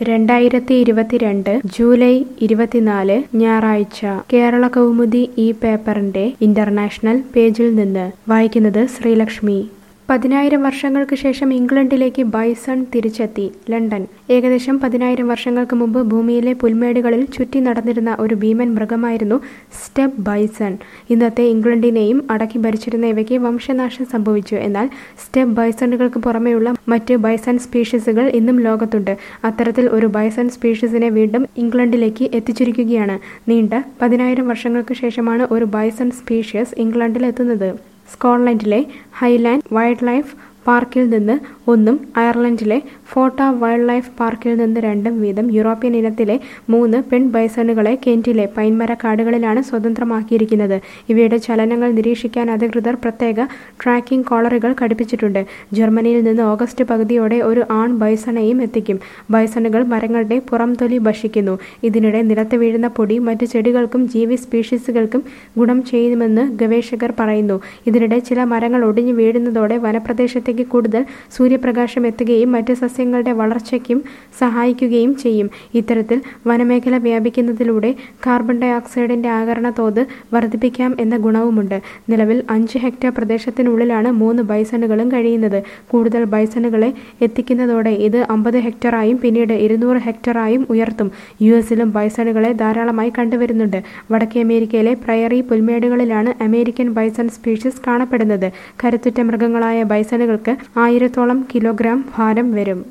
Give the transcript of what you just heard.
രണ്ടായിരത്തി ഇരുപത്തിരണ്ട് ജൂലൈ ഇരുപത്തിനാല് ഞായറാഴ്ച കേരള കൗമുദി ഈ പേപ്പറിന്റെ ഇന്റർനാഷണൽ പേജിൽ നിന്ന് വായിക്കുന്നത് ശ്രീലക്ഷ്മി പതിനായിരം വർഷങ്ങൾക്ക് ശേഷം ഇംഗ്ലണ്ടിലേക്ക് ബൈസൺ തിരിച്ചെത്തി ലണ്ടൻ ഏകദേശം പതിനായിരം വർഷങ്ങൾക്ക് മുമ്പ് ഭൂമിയിലെ പുൽമേടുകളിൽ ചുറ്റി നടന്നിരുന്ന ഒരു ഭീമൻ മൃഗമായിരുന്നു സ്റ്റെപ്പ് ബൈസൺ ഇന്നത്തെ ഇംഗ്ലണ്ടിനെയും അടക്കി ഭരിച്ചിരുന്ന ഇവയ്ക്ക് വംശനാശം സംഭവിച്ചു എന്നാൽ സ്റ്റെപ്പ് ബൈസണുകൾക്ക് പുറമെയുള്ള മറ്റ് ബൈസൺ സ്പീഷീസുകൾ ഇന്നും ലോകത്തുണ്ട് അത്തരത്തിൽ ഒരു ബൈസൺ സ്പീഷീസിനെ വീണ്ടും ഇംഗ്ലണ്ടിലേക്ക് എത്തിച്ചിരിക്കുകയാണ് നീണ്ട പതിനായിരം വർഷങ്ങൾക്ക് ശേഷമാണ് ഒരു ബൈസൺ സ്പീഷ്യസ് ഇംഗ്ലണ്ടിൽ എത്തുന്നത് സ്കോട്ട്ലൻഡിലെ ഹൈലാൻഡ് വൈൽഡ് ലൈഫ് പാർക്കിൽ നിന്ന് ഒന്നും അയർലൻഡിലെ ഫോട്ട വൈൽഡ് ലൈഫ് പാർക്കിൽ നിന്ന് രണ്ടും വീതം യൂറോപ്യൻ ഇനത്തിലെ മൂന്ന് പെൺ ബൈസണുകളെ കെന്റിലെ പൈൻമര കാടുകളിലാണ് സ്വതന്ത്രമാക്കിയിരിക്കുന്നത് ഇവയുടെ ചലനങ്ങൾ നിരീക്ഷിക്കാൻ അധികൃതർ പ്രത്യേക ട്രാക്കിംഗ് കോളറുകൾ ഘടിപ്പിച്ചിട്ടുണ്ട് ജർമ്മനിയിൽ നിന്ന് ഓഗസ്റ്റ് പകുതിയോടെ ഒരു ആൺ ബൈസണെയും എത്തിക്കും ബൈസണുകൾ മരങ്ങളുടെ പുറംതൊലി ഭക്ഷിക്കുന്നു ഇതിനിടെ നിലത്ത് വീഴുന്ന പൊടി മറ്റ് ചെടികൾക്കും ജീവി സ്പീഷീസുകൾക്കും ഗുണം ചെയ്യുമെന്ന് ഗവേഷകർ പറയുന്നു ഇതിനിടെ ചില മരങ്ങൾ ഒടിഞ്ഞു വീഴുന്നതോടെ വനപ്രദേശത്തേക്ക് കൂടുതൽ സൂര്യപ്രകാശം എത്തുകയും മറ്റ് സസ്യങ്ങളുടെ വളർച്ചയ്ക്കും സഹായിക്കുകയും ചെയ്യും ഇത്തരത്തിൽ വനമേഖല വ്യാപിക്കുന്നതിലൂടെ കാർബൺ ഡൈ ഓക്സൈഡിന്റെ ആകരണ തോത് വർദ്ധിപ്പിക്കാം എന്ന ഗുണവുമുണ്ട് നിലവിൽ അഞ്ച് ഹെക്ടർ പ്രദേശത്തിനുള്ളിലാണ് മൂന്ന് ബൈസണുകളും കഴിയുന്നത് കൂടുതൽ ബൈസണുകളെ എത്തിക്കുന്നതോടെ ഇത് അമ്പത് ഹെക്ടറായും പിന്നീട് ഇരുന്നൂറ് ഹെക്ടറായും ഉയർത്തും യു എസിലും ബൈസണുകളെ ധാരാളമായി കണ്ടുവരുന്നുണ്ട് വടക്കേ അമേരിക്കയിലെ പ്രയറി പുൽമേടുകളിലാണ് അമേരിക്കൻ ബൈസൺ സ്പീഷീസ് കാണപ്പെടുന്നത് കരുത്തുറ്റ മൃഗങ്ങളായ ബൈസണുകൾക്ക് ആയിരത്തോളം കിലോഗ്രാം ഭാരം വരും